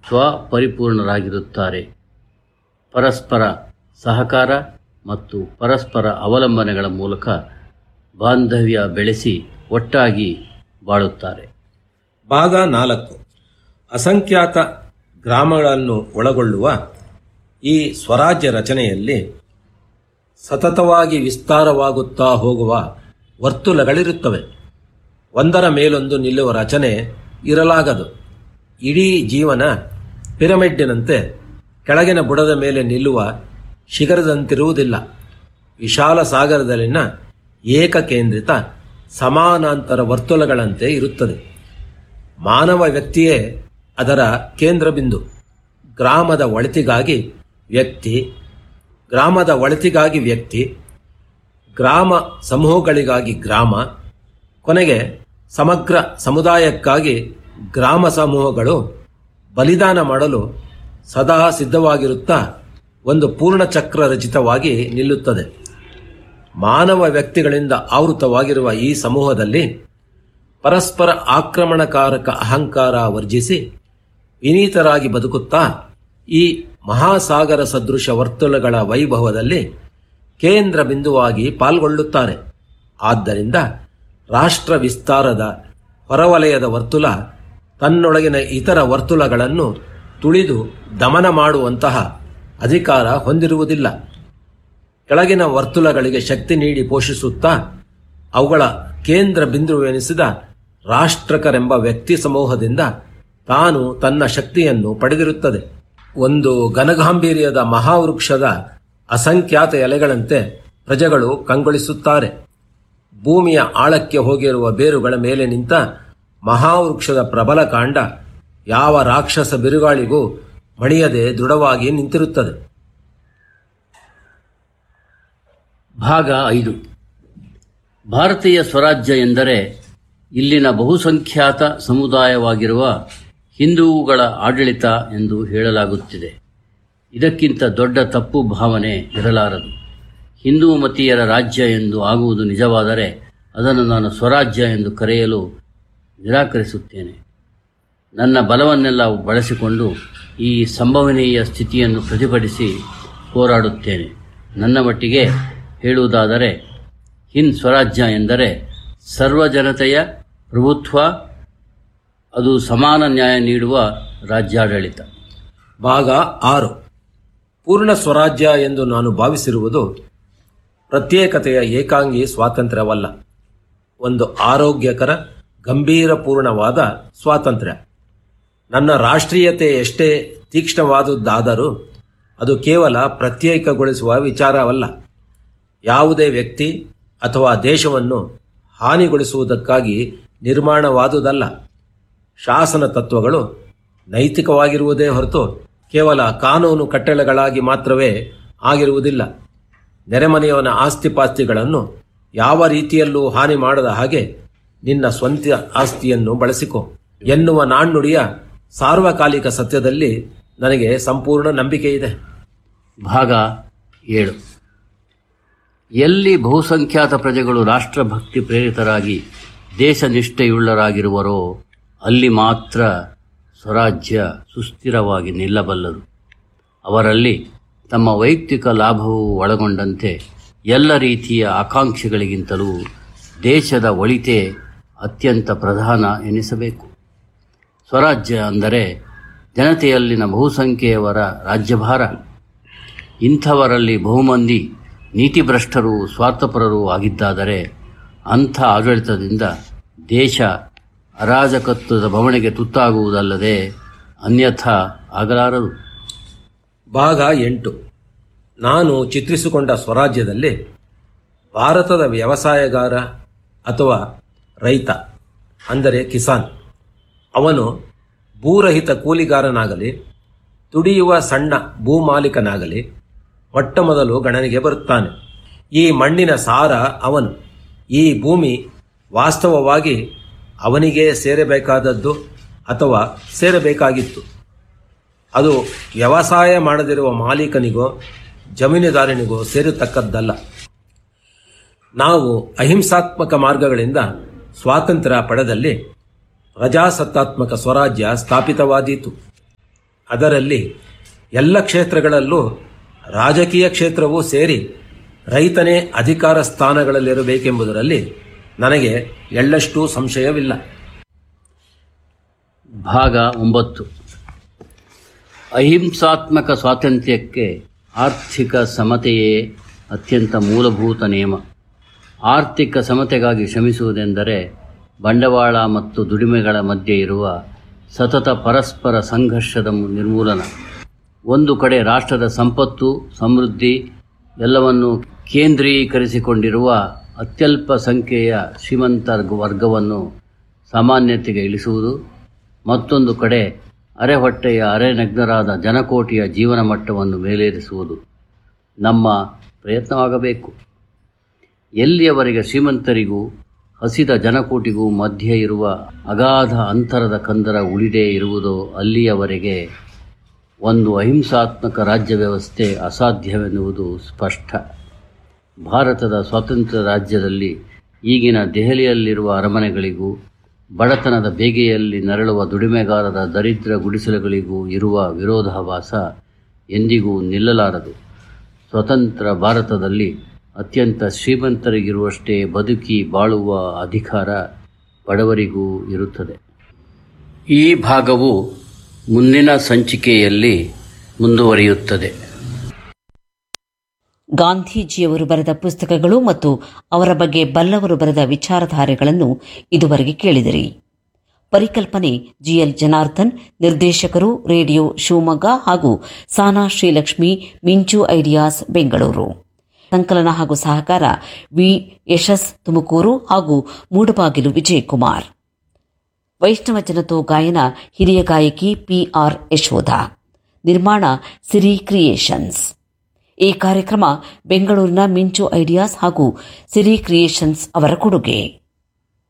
ಸ್ವಪರಿಪೂರ್ಣರಾಗಿರುತ್ತಾರೆ ಪರಸ್ಪರ ಸಹಕಾರ ಮತ್ತು ಪರಸ್ಪರ ಅವಲಂಬನೆಗಳ ಮೂಲಕ ಬಾಂಧವ್ಯ ಬೆಳೆಸಿ ಒಟ್ಟಾಗಿ ಬಾಳುತ್ತಾರೆ ಭಾಗ ನಾಲ್ಕು ಅಸಂಖ್ಯಾತ ಗ್ರಾಮಗಳನ್ನು ಒಳಗೊಳ್ಳುವ ಈ ಸ್ವರಾಜ್ಯ ರಚನೆಯಲ್ಲಿ ಸತತವಾಗಿ ವಿಸ್ತಾರವಾಗುತ್ತಾ ಹೋಗುವ ವರ್ತುಲಗಳಿರುತ್ತವೆ ಒಂದರ ಮೇಲೊಂದು ನಿಲ್ಲುವ ರಚನೆ ಇರಲಾಗದು ಇಡೀ ಜೀವನ ಪಿರಮಿಡ್ಡಿನಂತೆ ಕೆಳಗಿನ ಬುಡದ ಮೇಲೆ ನಿಲ್ಲುವ ಶಿಖರದಂತಿರುವುದಿಲ್ಲ ವಿಶಾಲ ಸಾಗರದಲ್ಲಿನ ಏಕಕೇಂದ್ರಿತ ಸಮಾನಾಂತರ ವರ್ತುಲಗಳಂತೆ ಇರುತ್ತದೆ ಮಾನವ ವ್ಯಕ್ತಿಯೇ ಅದರ ಕೇಂದ್ರ ಬಿಂದು ಗ್ರಾಮದ ಒಳಿತಿಗಾಗಿ ವ್ಯಕ್ತಿ ಗ್ರಾಮದ ಒಳಿತಿಗಾಗಿ ವ್ಯಕ್ತಿ ಗ್ರಾಮ ಸಮೂಹಗಳಿಗಾಗಿ ಗ್ರಾಮ ಕೊನೆಗೆ ಸಮಗ್ರ ಸಮುದಾಯಕ್ಕಾಗಿ ಗ್ರಾಮ ಸಮೂಹಗಳು ಬಲಿದಾನ ಮಾಡಲು ಸದಾ ಸಿದ್ಧವಾಗಿರುತ್ತಾ ಒಂದು ಪೂರ್ಣ ಚಕ್ರ ರಚಿತವಾಗಿ ನಿಲ್ಲುತ್ತದೆ ಮಾನವ ವ್ಯಕ್ತಿಗಳಿಂದ ಆವೃತವಾಗಿರುವ ಈ ಸಮೂಹದಲ್ಲಿ ಪರಸ್ಪರ ಆಕ್ರಮಣಕಾರಕ ಅಹಂಕಾರ ವರ್ಜಿಸಿ ವಿನೀತರಾಗಿ ಬದುಕುತ್ತಾ ಈ ಮಹಾಸಾಗರ ಸದೃಶ ವರ್ತುಲಗಳ ವೈಭವದಲ್ಲಿ ಕೇಂದ್ರ ಬಿಂದುವಾಗಿ ಪಾಲ್ಗೊಳ್ಳುತ್ತಾರೆ ಆದ್ದರಿಂದ ರಾಷ್ಟ್ರ ವಿಸ್ತಾರದ ಹೊರವಲಯದ ವರ್ತುಲ ತನ್ನೊಳಗಿನ ಇತರ ವರ್ತುಲಗಳನ್ನು ತುಳಿದು ದಮನ ಮಾಡುವಂತಹ ಅಧಿಕಾರ ಹೊಂದಿರುವುದಿಲ್ಲ ಕೆಳಗಿನ ವರ್ತುಲಗಳಿಗೆ ಶಕ್ತಿ ನೀಡಿ ಪೋಷಿಸುತ್ತಾ ಅವುಗಳ ಕೇಂದ್ರ ಬಿಂದುವೆನಿಸಿದ ರಾಷ್ಟ್ರಕರೆಂಬ ವ್ಯಕ್ತಿ ಸಮೂಹದಿಂದ ತಾನು ತನ್ನ ಶಕ್ತಿಯನ್ನು ಪಡೆದಿರುತ್ತದೆ ಒಂದು ಘನಗಾಂಭೀರ್ಯದ ಮಹಾವೃಕ್ಷದ ಅಸಂಖ್ಯಾತ ಎಲೆಗಳಂತೆ ಪ್ರಜೆಗಳು ಕಂಗೊಳಿಸುತ್ತಾರೆ ಭೂಮಿಯ ಆಳಕ್ಕೆ ಹೋಗಿರುವ ಬೇರುಗಳ ಮೇಲೆ ನಿಂತ ಮಹಾವೃಕ್ಷದ ಪ್ರಬಲ ಕಾಂಡ ಯಾವ ರಾಕ್ಷಸ ಬಿರುಗಾಳಿಗೂ ಮಣಿಯದೆ ದೃಢವಾಗಿ ನಿಂತಿರುತ್ತದೆ ಭಾಗ ಐದು ಭಾರತೀಯ ಸ್ವರಾಜ್ಯ ಎಂದರೆ ಇಲ್ಲಿನ ಬಹುಸಂಖ್ಯಾತ ಸಮುದಾಯವಾಗಿರುವ ಹಿಂದೂಗಳ ಆಡಳಿತ ಎಂದು ಹೇಳಲಾಗುತ್ತಿದೆ ಇದಕ್ಕಿಂತ ದೊಡ್ಡ ತಪ್ಪು ಭಾವನೆ ಇರಲಾರದು ಹಿಂದೂ ಮತೀಯರ ರಾಜ್ಯ ಎಂದು ಆಗುವುದು ನಿಜವಾದರೆ ಅದನ್ನು ನಾನು ಸ್ವರಾಜ್ಯ ಎಂದು ಕರೆಯಲು ನಿರಾಕರಿಸುತ್ತೇನೆ ನನ್ನ ಬಲವನ್ನೆಲ್ಲ ಬಳಸಿಕೊಂಡು ಈ ಸಂಭವನೀಯ ಸ್ಥಿತಿಯನ್ನು ಪ್ರತಿಭಟಿಸಿ ಹೋರಾಡುತ್ತೇನೆ ನನ್ನ ಮಟ್ಟಿಗೆ ಹೇಳುವುದಾದರೆ ಹಿಂದ್ ಸ್ವರಾಜ್ಯ ಎಂದರೆ ಸರ್ವ ಜನತೆಯ ಪ್ರಭುತ್ವ ಅದು ಸಮಾನ ನ್ಯಾಯ ನೀಡುವ ರಾಜ್ಯಾಡಳಿತ ಭಾಗ ಆರು ಪೂರ್ಣ ಸ್ವರಾಜ್ಯ ಎಂದು ನಾನು ಭಾವಿಸಿರುವುದು ಪ್ರತ್ಯೇಕತೆಯ ಏಕಾಂಗಿ ಸ್ವಾತಂತ್ರ್ಯವಲ್ಲ ಒಂದು ಆರೋಗ್ಯಕರ ಗಂಭೀರಪೂರ್ಣವಾದ ಸ್ವಾತಂತ್ರ್ಯ ನನ್ನ ರಾಷ್ಟ್ರೀಯತೆ ಎಷ್ಟೇ ತೀಕ್ಷ್ಣವಾದುದಾದರೂ ಅದು ಕೇವಲ ಪ್ರತ್ಯೇಕಗೊಳಿಸುವ ವಿಚಾರವಲ್ಲ ಯಾವುದೇ ವ್ಯಕ್ತಿ ಅಥವಾ ದೇಶವನ್ನು ಹಾನಿಗೊಳಿಸುವುದಕ್ಕಾಗಿ ನಿರ್ಮಾಣವಾದುದಲ್ಲ ಶಾಸನ ತತ್ವಗಳು ನೈತಿಕವಾಗಿರುವುದೇ ಹೊರತು ಕೇವಲ ಕಾನೂನು ಕಟ್ಟಳೆಗಳಾಗಿ ಮಾತ್ರವೇ ಆಗಿರುವುದಿಲ್ಲ ನೆರೆಮನೆಯವನ ಆಸ್ತಿಪಾಸ್ತಿಗಳನ್ನು ಯಾವ ರೀತಿಯಲ್ಲೂ ಹಾನಿ ಮಾಡದ ಹಾಗೆ ನಿನ್ನ ಸ್ವಂತ ಆಸ್ತಿಯನ್ನು ಬಳಸಿಕೊ ಎನ್ನುವ ನಾಣ್ಣುಡಿಯ ಸಾರ್ವಕಾಲಿಕ ಸತ್ಯದಲ್ಲಿ ನನಗೆ ಸಂಪೂರ್ಣ ನಂಬಿಕೆ ಇದೆ ಭಾಗ ಏಳು ಎಲ್ಲಿ ಬಹುಸಂಖ್ಯಾತ ಪ್ರಜೆಗಳು ರಾಷ್ಟ್ರಭಕ್ತಿ ಪ್ರೇರಿತರಾಗಿ ದೇಶ ನಿಷ್ಠೆಯುಳ್ಳರಾಗಿರುವರೋ ಅಲ್ಲಿ ಮಾತ್ರ ಸ್ವರಾಜ್ಯ ಸುಸ್ಥಿರವಾಗಿ ನಿಲ್ಲಬಲ್ಲದು ಅವರಲ್ಲಿ ತಮ್ಮ ವೈಯಕ್ತಿಕ ಲಾಭವು ಒಳಗೊಂಡಂತೆ ಎಲ್ಲ ರೀತಿಯ ಆಕಾಂಕ್ಷೆಗಳಿಗಿಂತಲೂ ದೇಶದ ಒಳಿತೇ ಅತ್ಯಂತ ಪ್ರಧಾನ ಎನಿಸಬೇಕು ಸ್ವರಾಜ್ಯ ಅಂದರೆ ಜನತೆಯಲ್ಲಿನ ಬಹುಸಂಖ್ಯೆಯವರ ರಾಜ್ಯಭಾರ ಇಂಥವರಲ್ಲಿ ಬಹುಮಂದಿ ನೀತಿಭ್ರಷ್ಟರು ಸ್ವಾರ್ಥಪರರು ಆಗಿದ್ದಾದರೆ ಅಂಥ ಆಡಳಿತದಿಂದ ದೇಶ ಅರಾಜಕತ್ವದ ಬವಣೆಗೆ ತುತ್ತಾಗುವುದಲ್ಲದೆ ಅನ್ಯಥಾ ಆಗಲಾರದು ಭಾಗ ಎಂಟು ನಾನು ಚಿತ್ರಿಸಿಕೊಂಡ ಸ್ವರಾಜ್ಯದಲ್ಲಿ ಭಾರತದ ವ್ಯವಸಾಯಗಾರ ಅಥವಾ ರೈತ ಅಂದರೆ ಕಿಸಾನ್ ಅವನು ಭೂರಹಿತ ಕೂಲಿಗಾರನಾಗಲಿ ದುಡಿಯುವ ಸಣ್ಣ ಭೂಮಾಲೀಕನಾಗಲಿ ಮೊಟ್ಟ ಮೊದಲು ಗಣನೆಗೆ ಬರುತ್ತಾನೆ ಈ ಮಣ್ಣಿನ ಸಾರ ಅವನು ಈ ಭೂಮಿ ವಾಸ್ತವವಾಗಿ ಅವನಿಗೆ ಸೇರಬೇಕಾದದ್ದು ಅಥವಾ ಸೇರಬೇಕಾಗಿತ್ತು ಅದು ವ್ಯವಸಾಯ ಮಾಡದಿರುವ ಮಾಲೀಕನಿಗೋ ಜಮೀನುದಾರನಿಗೋ ಸೇರತಕ್ಕದ್ದಲ್ಲ ನಾವು ಅಹಿಂಸಾತ್ಮಕ ಮಾರ್ಗಗಳಿಂದ ಸ್ವಾತಂತ್ರ್ಯ ಪಡೆದಲ್ಲಿ ಪ್ರಜಾಸತ್ತಾತ್ಮಕ ಸ್ವರಾಜ್ಯ ಸ್ಥಾಪಿತವಾದೀತು ಅದರಲ್ಲಿ ಎಲ್ಲ ಕ್ಷೇತ್ರಗಳಲ್ಲೂ ರಾಜಕೀಯ ಕ್ಷೇತ್ರವೂ ಸೇರಿ ರೈತನೇ ಅಧಿಕಾರ ಸ್ಥಾನಗಳಲ್ಲಿರಬೇಕೆಂಬುದರಲ್ಲಿ ನನಗೆ ಎಳ್ಳಷ್ಟೂ ಸಂಶಯವಿಲ್ಲ ಭಾಗ ಒಂಬತ್ತು ಅಹಿಂಸಾತ್ಮಕ ಸ್ವಾತಂತ್ರ್ಯಕ್ಕೆ ಆರ್ಥಿಕ ಸಮತೆಯೇ ಅತ್ಯಂತ ಮೂಲಭೂತ ನಿಯಮ ಆರ್ಥಿಕ ಸಮತೆಗಾಗಿ ಶ್ರಮಿಸುವುದೆಂದರೆ ಬಂಡವಾಳ ಮತ್ತು ದುಡಿಮೆಗಳ ಮಧ್ಯೆ ಇರುವ ಸತತ ಪರಸ್ಪರ ಸಂಘರ್ಷದ ಮು- ನಿರ್ಮೂಲನ ಒಂದು ಕಡೆ ರಾಷ್ಟ್ರದ ಸಂಪತ್ತು ಸಮೃದ್ಧಿ ಎಲ್ಲವನ್ನು ಕೇಂದ್ರೀಕರಿಸಿಕೊಂಡಿರುವ ಅತ್ಯಲ್ಪ ಸಂಖ್ಯೆಯ ಶ್ರೀಮಂತ ವರ್ಗವನ್ನು ಸಾಮಾನ್ಯತೆಗೆ ಇಳಿಸುವುದು ಮತ್ತೊಂದು ಕಡೆ ಅರೆಹೊಟ್ಟೆಯ ಅರೆನಗ್ನರಾದ ಜನಕೋಟಿಯ ಜೀವನ ಮಟ್ಟವನ್ನು ಮೇಲೇರಿಸುವುದು ನಮ್ಮ ಪ್ರಯತ್ನವಾಗಬೇಕು ಎಲ್ಲಿಯವರೆಗೆ ಶ್ರೀಮಂತರಿಗೂ ಹಸಿದ ಜನಕೋಟಿಗೂ ಮಧ್ಯೆ ಇರುವ ಅಗಾಧ ಅಂತರದ ಕಂದರ ಉಳಿದೇ ಇರುವುದೋ ಅಲ್ಲಿಯವರೆಗೆ ಒಂದು ಅಹಿಂಸಾತ್ಮಕ ರಾಜ್ಯ ವ್ಯವಸ್ಥೆ ಅಸಾಧ್ಯವೆನ್ನುವುದು ಸ್ಪಷ್ಟ ಭಾರತದ ಸ್ವಾತಂತ್ರ್ಯ ರಾಜ್ಯದಲ್ಲಿ ಈಗಿನ ದೆಹಲಿಯಲ್ಲಿರುವ ಅರಮನೆಗಳಿಗೂ ಬಡತನದ ಬೇಗೆಯಲ್ಲಿ ನರಳುವ ದುಡಿಮೆಗಾರರ ದರಿದ್ರ ಗುಡಿಸಲುಗಳಿಗೂ ಇರುವ ವಿರೋಧಾಭಾಸ ಎಂದಿಗೂ ನಿಲ್ಲಲಾರದು ಸ್ವತಂತ್ರ ಭಾರತದಲ್ಲಿ ಅತ್ಯಂತ ಶ್ರೀಮಂತರಿಗಿರುವಷ್ಟೇ ಬದುಕಿ ಬಾಳುವ ಅಧಿಕಾರ ಬಡವರಿಗೂ ಇರುತ್ತದೆ ಈ ಭಾಗವು ಮುಂದಿನ ಸಂಚಿಕೆಯಲ್ಲಿ ಮುಂದುವರಿಯುತ್ತದೆ ಗಾಂಧೀಜಿಯವರು ಬರೆದ ಪುಸ್ತಕಗಳು ಮತ್ತು ಅವರ ಬಗ್ಗೆ ಬಲ್ಲವರು ಬರೆದ ವಿಚಾರಧಾರೆಗಳನ್ನು ಇದುವರೆಗೆ ಕೇಳಿದಿರಿ ಪರಿಕಲ್ಪನೆ ಜಿಎಲ್ ಜನಾರ್ದನ್ ನಿರ್ದೇಶಕರು ರೇಡಿಯೋ ಶಿವಮೊಗ್ಗ ಹಾಗೂ ಸಾನಾ ಶ್ರೀಲಕ್ಷ್ಮಿ ಮಿಂಚು ಐಡಿಯಾಸ್ ಬೆಂಗಳೂರು ಸಂಕಲನ ಹಾಗೂ ಸಹಕಾರ ವಿ ಯಶಸ್ ತುಮಕೂರು ಹಾಗೂ ಮೂಡಬಾಗಿಲು ವಿಜಯಕುಮಾರ್ ವೈಷ್ಣವ ಜನತೋ ಗಾಯನ ಹಿರಿಯ ಗಾಯಕಿ ಪಿಆರ್ ಯಶೋಧ ನಿರ್ಮಾಣ ಸಿರಿ ಕ್ರಿಯೇಷನ್ಸ್ ಈ ಕಾರ್ಯಕ್ರಮ ಬೆಂಗಳೂರಿನ ಮಿಂಚು ಐಡಿಯಾಸ್ ಹಾಗೂ ಸಿರಿ ಕ್ರಿಯೇಷನ್ಸ್ ಅವರ ಕೊಡುಗೆ